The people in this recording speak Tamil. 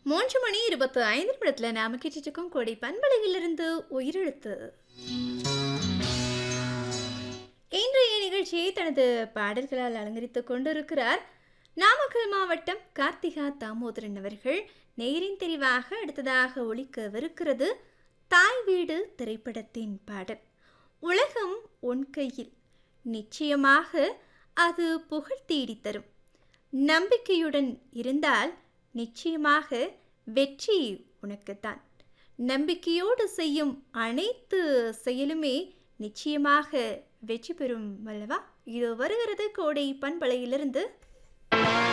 மூன்று மணி இருபத்து ஐந்து நிமிடத்தில் நாம கேட்டுருக்கோம் கோடை பண்பலையிலிருந்து உயிரெழுத்து இன்றைய நிகழ்ச்சியை தனது பாடல்களால் அலங்கரித்துக் கொண்டிருக்கிறார் நாமக்கல் மாவட்டம் கார்த்திகா தாமோதரன் அவர்கள் நேரின் தெரிவாக அடுத்ததாக ஒழிக்கவிருக்கிறது தாய் வீடு திரைப்படத்தின் பாடல் உலகம் உன் கையில் நிச்சயமாக அது புகழ் தேடித் தரும் நம்பிக்கையுடன் இருந்தால் நிச்சயமாக வெற்றி உனக்குத்தான் நம்பிக்கையோடு செய்யும் அனைத்து செயலுமே நிச்சயமாக வெற்றி பெறும் அல்லவா இது வருகிறது கோடை பண்பலையிலிருந்து